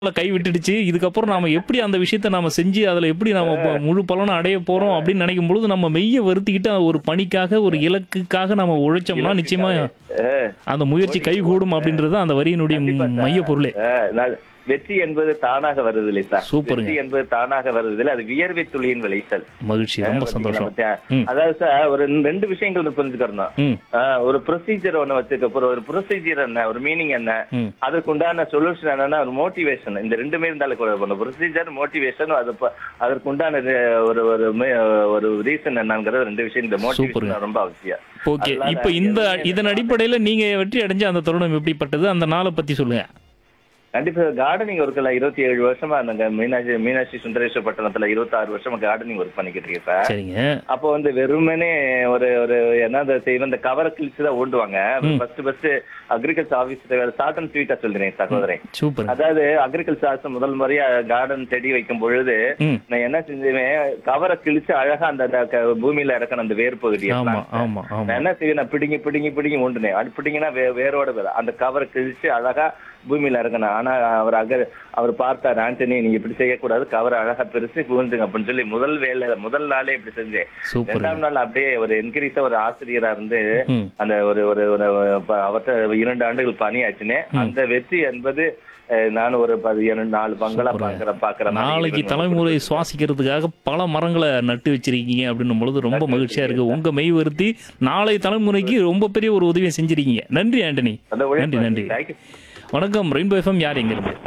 கை விட்டுடுச்சு இதுக்கப்புறம் நாம எப்படி அந்த விஷயத்த நாம செஞ்சு அதுல எப்படி நாம ப- முழு பலனும் அடைய போறோம் அப்படின்னு நினைக்கும் பொழுது நம்ம மெய்ய வருத்திக்கிட்டு ஒரு பணிக்காக ஒரு இலக்குக்காக நம்ம உழைச்சோம்னா நிச்சயமா அந்த முயற்சி கைகூடும் அப்படின்றது அந்த வரியினுடைய மைய பொருளே அஹ், நான் வெற்றி என்பது தானாக வருவதில்லை சார் சூப்பருங்க. வெற்றி என்பது தானாக வருவதில்லை அது வியர்வை துளியின் விளைச்சல் மகிழ்ச்சி ரொம்ப சந்தோஷம் ம். அதாவது சார் ஒரு ரெண்டு விஷயங்கள் புரிஞ்சுக்கணும் ம் ஆஹ் ஒரு ப்ரொசீஜர் ஒண்ணு வச்சுக்க அப்புறம் ஒரு ப்ரொசீஜர் என்ன ஒரு மீனிங் என்ன ம். அதுக்கு உண்டான சொல்யூஷன் என்னன்னா ஒரு மோட்டிவேஷன் இந்த ரெண்டுமே இருந்தாலும் கூட பண்ணும் ப்ரொசீஜர் மோட்டிவேஷன் அது ப- அதற்கு உண்டான இது ஒரு ஒரு மே- ஒரு ரீசன் என்னங்கிறது ரெண்டு விஷயம் இந்த சூப்பருங்க. மோட்டிவேஷன் ரொம்ப அவசியம் ஓகே அதனால இப்போ இந்த எதுவுமே இதன் அடிப்படையில நீங்க வெற்றி அடைஞ்ச அந்த தருணம் எப்படிப்பட்டது அந்த நாளை பத்தி சொல்லுங்க கண்டிப்பா கார்டனிங் ஒர்க்ல இருபத்தி ஏழு வருஷமா அந்த மீனாட்சி மீனாட்சி சுந்தரேஸ்வர பட்டணத்துல இருபத்தி ஆறு வருஷமா கார்டனிங் ஒர்க் பண்ணிக்கிட்டு இருக்கேன் சார் சரிங்க அப்போ வந்து வெறுமனே ஒரு ஒரு என்ன செய்வோம் இந்த கவரை கிழிச்சு தான் ஓடுவாங்க first first agriculture office short and ஸ்வீட்டா சொல்றேன் சகோதரன் சூப்பர் அதாவது அக்ரிகல்ச்சர் ஆஃபீஸ் முதல் முறையா கார்டன் செடி வைக்கும் பொழுது ம் நான் என்ன செஞ்சுவேன் கவரை கிழிச்சு அழகா அந்த அந்த க- பூமியில இறக்கணும் அந்த வேர் பகுதியை ஆமா plant. ஆமா ஆமா நான் என்ன செய்வேன் நான் பிடுங்கி பிடுங்கி பிடுங்கி ஒண்டுனேன் அது பிடிங்கினா வே வேரோட வேற அந்த கவரை கிழிச்சு அழகா பூமியில இறக்கணும் ஆனா அவர் அகர் அவர் பார்த்தார் ஆண்டனி நீங்க இப்படி செய்யக்கூடாது கவரை அழகா பெருசு புகுந்துங்க அப்படின்னு சொல்லி முதல் வேலை முதல் நாளே இப்படி செஞ்சேன் சூப்பர் ரெண்டாம் நாள் அப்படியே ஒரு என்கரீஸா ஒரு ஆசிரியரா இருந்து ம் அந்த ஒரு ஒரு ஒரு ப- அவர்ட்ட இரண்டு ஆண்டுகள் பணியாச்சுனே அந்த வெற்றி என்பது அஹ், நான் ஒரு பதி- இரண்டு நாலு பங்களா பாக்குற பாக்குற மாதிரி நாளைக்கு இருக்கு. தலைமுறை சுவாசிக்கிறதுக்காக பல மரங்களை நட்டு வச்சிருக்கீங்க அப்படின்னும் பொழுது ரொம்ப மகிழ்ச்சியா இருக்கு உங்க மெய் வருத்தி நாளை தலைமுறைக்கு ரொம்ப பெரிய ஒரு உதவியை செஞ்சிருக்கீங்க நன்றி ஆண்டனி அந்த உழைப்பு நன்றி நன்றி Thank you. வணக்கம் ரெயின்போ எஃப்எம் யார் எங்க இருந்து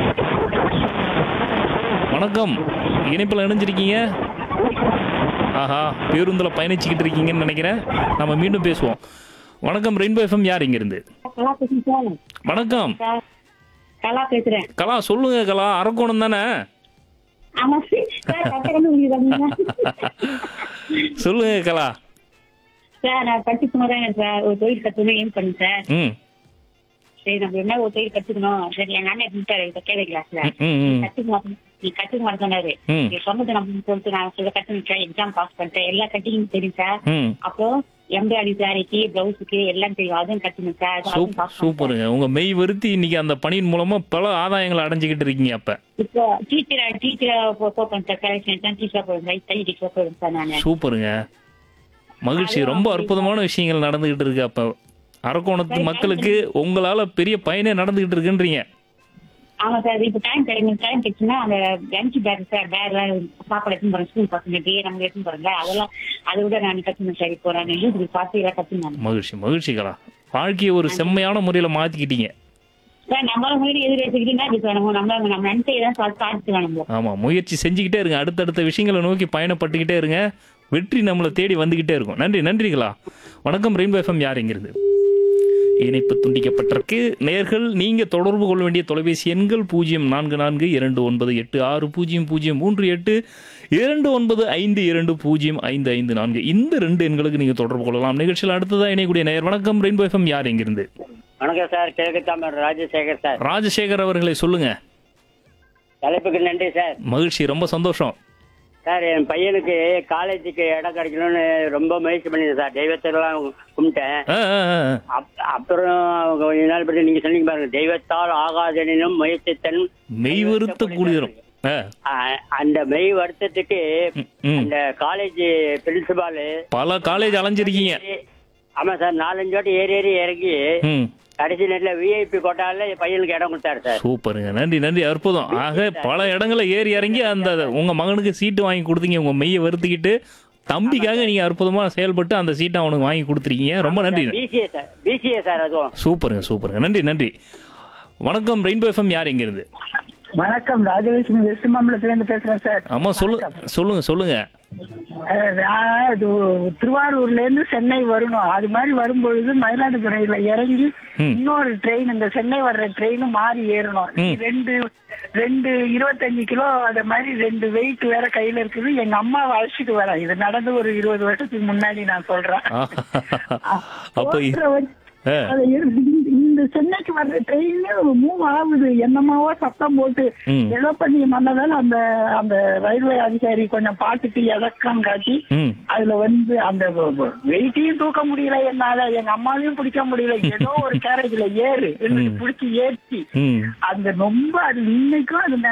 வணக்கம் இணைப்பில் இணைஞ்சிருக்கீங்க ஆஹா பேருந்துல பயணிச்சுக்கிட்டு இருக்கீங்கன்னு நினைக்கிறேன் நம்ம மீண்டும் பேசுவோம் வணக்கம் ரெயின்போ எஃப்எம் யார் இங்க இருந்து கலா பேசுறேன் சார் வணக்கம் சார் கலா பேசுறேன் கலா சொல்லுங்க கலா அரக்கோணம் தானே ஆமா சார் கட்டணம் உங்களுக்கு சொல்லுங்க கலா சார் நான் படிச்சு போறேன் சார் ஒரு தொழில் கத்துக்கணும் ஏம் பண்ணேன் சார் ம் சரி நம்ம என்ன ஒரு தொழில் கத்துக்கணும் சரி எங்க அண்ணன் இருந்துட்டாரு இந்த கேள்வி கிளாஸ்ல ம், ம் கத்துக்க மாட்டேன் நீ கத்துக்க மாட்டேன் சொன்னாரு ம். நீ சொன்னது நம்ம சொல்லிட்டு நான் சொல்ல கத்துக்கிட்டேன் எக்ஸாம் பாஸ் பண்ணிட்டேன் எல்லா கட்டிங் தெரியும் சார் ம் அப்புறம் எம்ப்ராய்டரி சாரிக்கு பிளவுஸுக்கு எல்லாம் தெரியும் அதுவும் கத்துக்கணும் சார் அதுவும் சூப் பாஸ் சூப்பருங்க உங்க மெய் வருத்தி இன்னைக்கு அந்த பணியின் மூலமா பல ஆதாயங்களை அடைஞ்சுக்கிட்டு இருக்கீங்க அப்ப இப்போ டீச்சர் டீச்சர் போப்பேன் சார் கரெக்ஷன் டீச்சர் போடுறேன் தை டீச்சர் போடுறேன் சார் நான் சூப்பருங்க மகிழ்ச்சி ரொம்ப அற்புதமான விஷயங்கள் நடந்துகிட்டு இருக்கு அப்ப அரக்கோணத்து மக்களுக்கு உங்களால பெரிய பயனே நடந்துகிட்டு இருக்குன்றீங்க ஆமா சார் இப்ப டைம் கிடைக்கும் டைம் கிடைச்சுன்னா அந்த லஞ்ச் பேக் சார் பேக் எல்லாம் சாப்பாடு எடுத்துன்னு போறேன் ஸ்கூல் பசங்க நம்ம எடுத்துன்னு போறேன்ல அதெல்லாம் அதை விட நான் கத்துனேன் சார் இப்போ நான் யூடியூப் பார்த்து எல்லாம் கத்துனேன் மகிழ்ச்சி மகிழ்ச்சிகளா வாழ்க்கையை ஒரு செம்மையான முறையில மாத்திக்கிட்டீங்க சார் நம்மள முன்னாடி எதிர் எடுத்துக்கிட்டீங்கன்னா இது வேணும் நம்ம நம்ம நினைச்சே தான் சார் சாதிச்சு வேணும் ஆமா முயற்சி செஞ்சுக்கிட்டே இருங்க அடுத்தடுத்த விஷயங்களை நோக்கி பயணப்பட்டுக்கிட்டே இருங்க வெற்றி நம்மளை தேடி வந்துகிட்டே இருக்கும் நன்றி நன்றிகளா வணக்கம் ரெயின்போ எஃப்எம் யார் எங்கிருந்து இணைப்பு துண்டிக்கப்பட்டிருக்கு நேர்கள் நீங்க தொடர்பு கொள்ள வேண்டிய தொலைபேசி எண்கள் பூஜ்ஜியம் நான்கு நான்கு இரண்டு ஒன்பது எட்டு ஆறு பூஜ்ஜியம் பூஜ்ஜியம் மூன்று எட்டு இரண்டு ஒன்பது ஐந்து இரண்டு பூஜ்ஜியம் ஐந்து ஐந்து நான்கு இந்த ரெண்டு எண்களுக்கு நீங்க தொடர்பு கொள்ளலாம் நிகழ்ச்சியில் அடுத்ததா இணையக்கூடிய நேயர் வணக்கம் ரெயின்போ எஃப்எம் யார் எங்கிருந்து வணக்கம் சார் கிழக்கு தாமர் ராஜசேகர் சார் ராஜசேகர் அவர்களை சொல்லுங்க தலைப்புக்கு நன்றி சார் மகிழ்ச்சி ரொம்ப சந்தோஷம் சார் என் பையனுக்கு காலேஜுக்கு இடம் கிடைக்கணும்னு ரொம்ப முயற்சி பண்ணியிருந்தேன் சார் தெய்வத்தெல்லாம் கும்பிட்டேன் ஆ, ஆ, ஆ, ஆ. அப்- அப்புறம் கொஞ்ச நாள் பற்றி நீங்க சொன்னீங்க பாருங்க தெய்வத்தால் ஆகாதெனினும் முயற்சித்தன் மெய் வருத்த கூடிரும் ஆ, அ- அந்த மெய் வருத்தத்துக்கு ம், ம். அந்த காலேஜ் பிரின்சிபாலு பல காலேஜ் அலைஞ்சிருக்கீங்க ஆமா சார் நாலஞ்சு வாட்டி ஏறி ஏறி இறங்கி ம் கடைசி நேரத்தில் விஐபி கோட்டால என் பையனுக்கு இடம் கொடுத்தாரு சார் சூப்பருங்க நன்றி நன்றி அற்புதம் ஆக பல இடங்கள்ல ஏறி இறங்கி அந்த உங்க மகனுக்கு சீட்டு வாங்கி கொடுத்தீங்க உங்க மெய்யை வருத்திக்கிட்டு தம்பிக்காக நீங்க அற்புதமா செயல்பட்டு அந்த சீட்டை அவனுக்கு வாங்கி கொடுத்துருக்கீங்க ரொம்ப நன்றி பிசிஏ சார் பிசிஏ சார் அதுவும் சூப்பருங்க சூப்பருங்க நன்றி நன்றி வணக்கம் ரெயின்போ எஃப்எம் யார் எங்க இருந்து வணக்கம் ராஜலட்சுமி வெஸ்ட் மாம்பலத்துல இருந்து பேசுறேன் சார் அம்மா சொல்லு சொல்லுங்க சொல்லுங்க அஹ் நான் இது திருவாரூர்ல இருந்து சென்னை வரணும் அது மாதிரி வரும்பொழுது மயிலாடுதுறையில இறங்கி ம். இன்னொரு ட்ரெயின் இந்த சென்னை வர்ற ட்ரெயின் மாறி ஏறணும் ம். ரெண்டு ரெண்டு இருபத்தஞ்சு கிலோ அத மாதிரி ரெண்டு வெயிட் வேற கையில இருக்குது எங்க அம்மாவை அழைச்சிட்டு வரேன் இது நடந்து ஒரு இருபது வருஷத்துக்கு முன்னாடி நான் சொல்றேன் அப்ப இ- ஓட்டுற வண்டி- ஆ, அது இரு- இந்த- இந்த சென்னைக்கு வர்ற ட்ரெயின் மூவ் ஆகுது என்னமாவோ சத்தம் போட்டு ம். ஏதோ பண்ணி மன்னதால அந்த அந்த ரயில்வே அதிகாரி கொஞ்சம் பார்த்துட்டு இறக்கம் காட்டி ம் அதுல வந்து அந்த வெயிட்டையும் தூக்க முடியல என்னால எங்க அம்மாவையும் பிடிக்க முடியல ஏதோ ஒரு கேரேஜ்ல ஏறு பிடிச்சி ஏற்றி ம் அந்த ரொம்ப அது இன்னைக்கும் அது